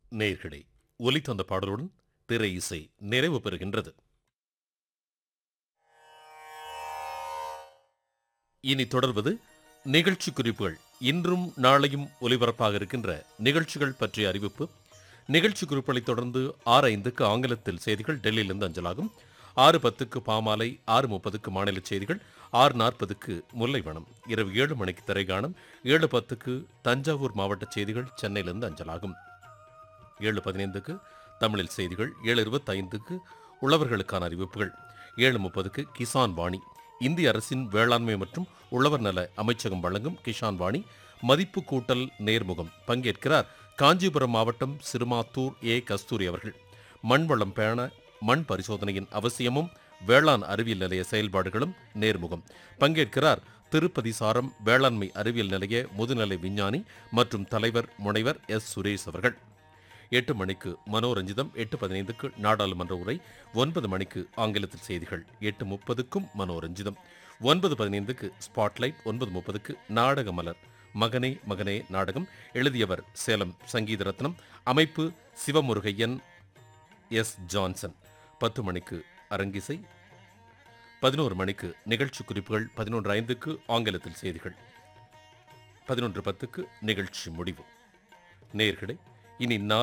நேர்களே ஒலி தந்த பாடலுடன் திரை இசை நிறைவு பெறுகின்றது இனி தொடர்வது நிகழ்ச்சி குறிப்புகள் இன்றும் நாளையும் ஒலிபரப்பாக இருக்கின்ற நிகழ்ச்சிகள் பற்றிய அறிவிப்பு நிகழ்ச்சி குறிப்புகளை தொடர்ந்து ஆறு ஐந்துக்கு ஆங்கிலத்தில் செய்திகள் டெல்லியிலிருந்து அஞ்சலாகும் ஆறு பத்துக்கு பாமாலை ஆறு முப்பதுக்கு மாநில செய்திகள் ஆறு நாற்பதுக்கு முல்லைவனம் இரவு ஏழு மணிக்கு திரைகாணம் ஏழு பத்துக்கு தஞ்சாவூர் மாவட்ட செய்திகள் சென்னையிலிருந்து அஞ்சலாகும் ஏழு பதினைந்துக்கு தமிழில் செய்திகள் ஏழு இருபத்தைந்துக்கு உழவர்களுக்கான அறிவிப்புகள் ஏழு முப்பதுக்கு கிசான் வாணி இந்திய அரசின் வேளாண்மை மற்றும் உழவர் நல அமைச்சகம் வழங்கும் கிஷான் வாணி மதிப்பு கூட்டல் நேர்முகம் பங்கேற்கிறார் காஞ்சிபுரம் மாவட்டம் சிறுமாத்தூர் ஏ கஸ்தூரி அவர்கள் மண்வளம் பேண மண் பரிசோதனையின் அவசியமும் வேளாண் அறிவியல் நிலைய செயல்பாடுகளும் நேர்முகம் பங்கேற்கிறார் திருப்பதி சாரம் வேளாண்மை அறிவியல் நிலைய முதுநிலை விஞ்ஞானி மற்றும் தலைவர் முனைவர் எஸ் சுரேஷ் அவர்கள் எட்டு மணிக்கு மனோரஞ்சிதம் எட்டு பதினைந்துக்கு நாடாளுமன்ற உரை ஒன்பது மணிக்கு ஆங்கிலத்தில் செய்திகள் எட்டு முப்பதுக்கும் மனோரஞ்சிதம் ஒன்பது பதினைந்துக்கு ஸ்பாட்லைட் ஒன்பது முப்பதுக்கு நாடக மலர் மகனே மகனே நாடகம் எழுதியவர் சேலம் சங்கீத ரத்னம் அமைப்பு சிவமுருகையன் எஸ் ஜான்சன் பத்து மணிக்கு அரங்கிசை பதினோரு மணிக்கு நிகழ்ச்சி குறிப்புகள் பதினொன்று ஐந்துக்கு ஆங்கிலத்தில் செய்திகள் பதினொன்று பத்துக்கு நிகழ்ச்சி முடிவு நேர்களே இனி நான்